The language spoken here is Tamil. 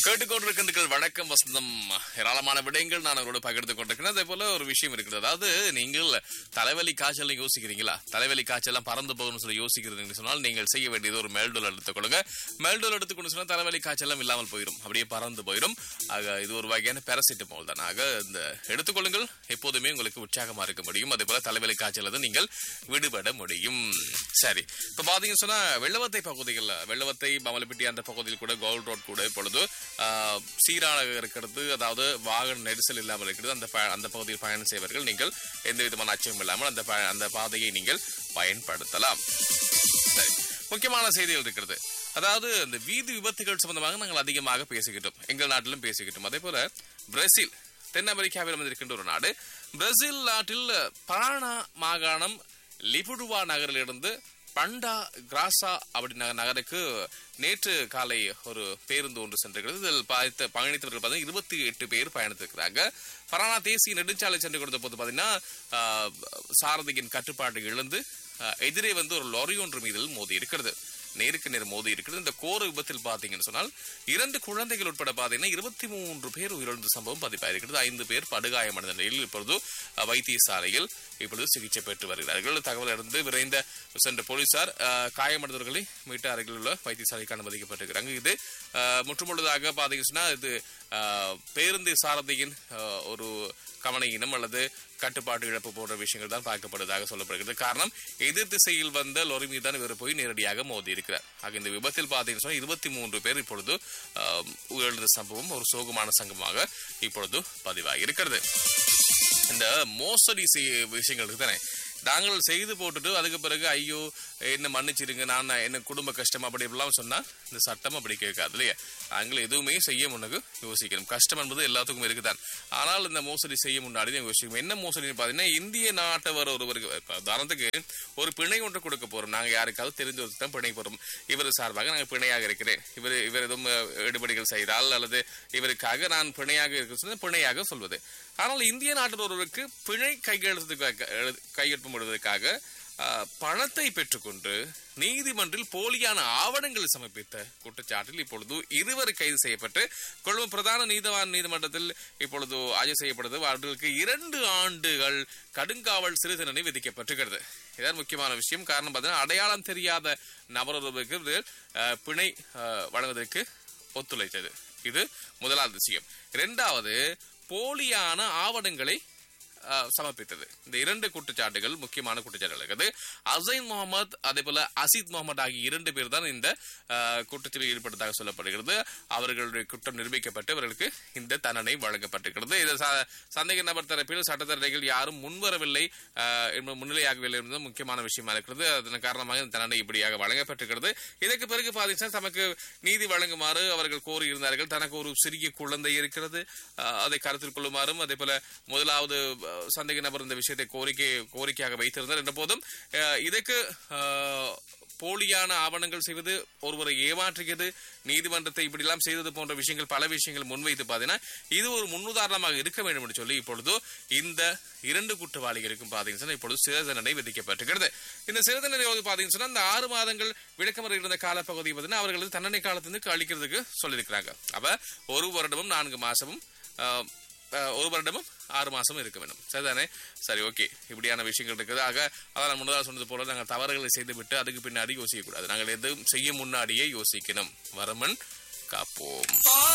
கேட்டுக்கொண்டிருக்கின்றீர்கள் வணக்கம் வசந்தம் ஏராளமான விடயங்கள் நான் அவரோட பகிர்ந்து கொண்டிருக்கிறேன் அதே போல ஒரு விஷயம் இருக்குது அதாவது நீங்கள் தலைவலி காய்ச்சல் யோசிக்கிறீங்களா தலைவலி காய்ச்சல் பறந்து போகணும்னு சொல்லி யோசிக்கிறீங்கன்னு சொன்னால் நீங்கள் செய்ய வேண்டியது ஒரு மேல்டோல் எடுத்துக்கொள்ளுங்க மேல்டோல் எடுத்துக்கொண்டு சொன்னால் தலைவலி காய்ச்சல் இல்லாமல் போயிடும் அப்படியே பறந்து போயிடும் ஆக இது ஒரு வகையான பேரசிட்டமால் தான் ஆக இந்த எடுத்துக்கொள்ளுங்கள் எப்போதுமே உங்களுக்கு உற்சாகமா இருக்க முடியும் அதே போல தலைவலி காய்ச்சல் நீங்கள் விடுபட முடியும் சரி இப்ப பாத்தீங்கன்னு சொன்னா வெள்ளவத்தை பகுதிகளில் வெள்ளவத்தை பமலப்பிட்டி அந்த பகுதியில் கூட கோல்ட் ரோட் கூட இப்பொழுது ஆஹ், சீராக இருக்கிறது அதாவது வாகன நெரிசல் இல்லாமல் இருக்கிறது அந்த ப- அந்த பகுதியில் பயணம் செய்வர்கள் நீங்கள் எந்த விதமான அச்சமும் இல்லாமல் அந்த ப- அந்த பாதையை நீங்கள் பயன்படுத்தலாம் சரி முக்கியமான செய்திகள் இருக்கிறது அதாவது இந்த வீதி விபத்துகள் சம்பந்தமாக நாங்கள் அதிகமாக பேசிக்கிட்டோம் எங்கள் நாட்டிலும் பேசிக்கிட்டோம் அதே போல பிரேசில் தென் அமெரிக்காவில் அமைந்திருக்கின்ற ஒரு நாடு பிரேசில் நாட்டில் பரானா மாகாணம் லிபுடுவா நகரிலிருந்து பண்டா கிராசா அப்படி நக- நகருக்கு நேற்று காலை ஒரு பேருந்து ஒன்று சென்றிருக்கிறது இதில் பார்த்த பயணித்தவர்கள் பார்த்தீங்கன்னா இருபத்தி எட்டு பேர் பயணித்திருக்கிறாங்க பரானா தேசிய நெடுஞ்சாலை சென்று கொடுத்த போது பார்த்தீங்கன்னா ஆஹ், சாரதியின் கட்டுப்பாடு இழந்து ஆஹ், எதிரே வந்து ஒரு லாரி ஒன்று மீது மோதி இருக்கிறது நேருக்கு நேர் மோதி இருக்கிறது இந்த கோர விபத்தில் பாத்தீங்கன்னு சொன்னால் இரண்டு குழந்தைகள் உட்பட பாத்தீங்கன்னா இருபத்தி மூன்று பேர் உயிரிழந்த சம்பவம் பதிவாயிருக்கிறது ஐந்து பேர் படுகாயமடைந்த நிலையில் இப்பொழுது அஹ், வைத்தியசாலையில் இப்பொழுது சிகிச்சை பெற்று வருகிறார்கள் தகவல் அறிந்து விரைந்த சென்ற போலீசார் அஹ், காயமடைந்தவர்களை மீட்டு அருகில் உள்ள வைத்தியசாலைக்கு அனுமதிக்கப்பட்டிருக்கிறாங்க இது அஹ், முற்றுமுழுதாக பாத்தீங்கன்னு சொன்னா இது அஹ், பேருந்து சாரதியின் அஹ், ஒரு கவனையினம் அல்லது கட்டுப்பாட்டு இழப்பு போன்ற விஷயங்கள் தான் பார்க்கப்படுவதாக சொல்லப்படுகிறது காரணம் எதிர் திசையில் வந்த லொரி மீது தான் இவர் போய் நேரடியாக மோதி இருக்கிறார் ஆக இந்த விபத்தில் பார்த்தீங்கன்னு சொன்னா இருபத்தி மூன்று பேர் இப்பொழுது ஆஹ், உயிரிழந்த சம்பவம் ஒரு சோகமான சம்பவமாக இப்பொழுது பதிவாகி இருக்கிறது இந்த மோசடி செய்ய விஷயங்கள் இருக்குதானே நாங்கள் செய்து போட்டுட்டு அதுக்கு பிறகு ஐயோ என்ன மன்னிச்சிருங்க நான் என்ன குடும்ப கஷ்டம் அப்படி இப்படிலாம் சொன்னா இந்த சட்டம் அப்படி கேட்காது இல்லையா நாங்கள் எதுவுமே செய்ய முன்னக்கு யோசிக்கணும் கஷ்டம் என்பது எல்லாத்துக்கும் இருக்குதான் ஆனால் இந்த மோசடி செய்ய முன்னாடி தான் யோசிக்கணும் என்ன மோசடின்னு பார்த்தீங்கன்னா இந்திய நாட்டவர் ஒருவருக்கு இப்ப உதாரணத்துக்கு ஒரு பிணை ஒன்று கொடுக்க போறோம் நாங்க யாருக்காவது தெரிஞ்ச ஒருத்தர் தான் பிணை போறோம் இவர் சார்பாக நாங்கள் பிணையாக இருக்கிறேன் இவர் இவர் எதுவும் அஹ், எடுபடிகள் செய்தால் அல்லது இவருக்காக நான் பிணையாக இருக்க சொன்னா பிணையாக சொல்வது ஆனால் இந்திய நாட்டில் ஒருவருக்கு பிழை கையெழுத்துக்காக எழு- கையெழுத்து விடுவதற்காக ஆஹ், பணத்தை பெற்றுக்கொண்டு நீதிமன்றில் போலியான ஆவணங்களை சமர்ப்பித்த குற்றச்சாட்டில் இப்பொழுது இருவர் கைது செய்யப்பட்டு கொழும்பு பிரதான நீதவான் நீதிமன்றத்தில் இப்பொழுது ஆஜர் செய்யப்படுது அவர்களுக்கு இரண்டு ஆண்டுகள் கடுங்காவல் சிறை தண்டனை விதிக்கப்பட்டிருக்கிறது இதான் முக்கியமான விஷயம் காரணம் பார்த்தீங்கன்னா அடையாளம் தெரியாத நபர் ஒருவருக்கு இது, ஆஹ், பிணை ஆஹ், வழங்குவதற்கு ஒத்துழைத்தது இது முதலாவது விஷயம் இரண்டாவது போலியான ஆவணங்களை அஹ், சமர்ப்பித்தது இந்த இரண்டு குற்றச்சாட்டுகள் முக்கியமான குற்றச்சாட்டுகள் இருக்குது அசைன் முகமது அதே போல அசீத் முகமது ஆகிய இரண்டு பேர் தான் இந்த அஹ், குற்றத்தில் ஈடுபட்டதாக சொல்லப்படுகிறது அவர்களுடைய குற்றம் நிரூபிக்கப்பட்டு அவர்களுக்கு இந்த தண்டனை வழங்கப்பட்டிருக்கிறது இது ச- சந்தேக நபர் தரப்பில் சட்டத்தரணிகள் யாரும் முன்வரவில்லை அஹ், என்பது முன்னிலையாகவில்லை என்பது முக்கியமான விஷயமா இருக்கிறது அதன் காரணமாக இந்த தண்டனை இப்படியாக வழங்கப்பட்டிருக்கிறது இதற்கு பிறகு பாத்தீங்கன்னா தமக்கு நீதி வழங்குமாறு அவர்கள் கோரியிருந்தார்கள் தனக்கு ஒரு சிறிய குழந்தை இருக்கிறது அஹ், அதை கருத்தில் கொள்ளுமாறும் அதே போல முதலாவது அஹ், சந்தேக நபர் இந்த விஷயத்தை கோரிக்கை கோரிக்கையாக வைத்திருந்தார் என்ற போதும் அஹ், இதற்கு அஹ், போலியான ஆவணங்கள் செய்வது ஒருவரை ஏமாற்றியது நீதிமன்றத்தை இப்படிலாம் செய்தது போன்ற விஷயங்கள் பல விஷயங்கள் முன்வைத்து பார்த்தீங்கன்னா இது ஒரு முன்னுதாரணமாக இருக்க வேண்டும் என்று சொல்லி இப்பொழுது இந்த இரண்டு குற்றவாளிகளுக்கும் பார்த்தீங்கன்னு சொன்னா இப்பொழுது சிறை தண்டனை விதிக்கப்பட்டிருக்கிறது இந்த சிறை தண்டனை வந்து பார்த்தீங்கன்னு சொன்னா இந்த ஆறு மாதங்கள் விளக்கமறை இருந்த காலப்பகுதி பார்த்தீங்கன்னா அவர்களது தண்டனை காலத்திலிருந்து அளிக்கிறதுக்கு சொல்லியிருக்கிறாங்க அப்ப ஒரு வருடமும் நான்கு மாசமும் ஆஹ், ஆஹ், ஒரு வருடமும் ஆறு மாசமும் இருக்க வேண்டும் சரிதானே சரி ஓகே இப்படியான விஷயங்கள் இருக்குது ஆக அதான் முன்னதாக சொன்னது போல நாங்கள் தவறுகளை செய்துவிட்டு அதுக்கு பின்னாடி யோசிக்கக்கூடாது நாங்கள் எதுவும் செய்ய முன்னாடியே யோசிக்கணும் வரமன் காப்போம்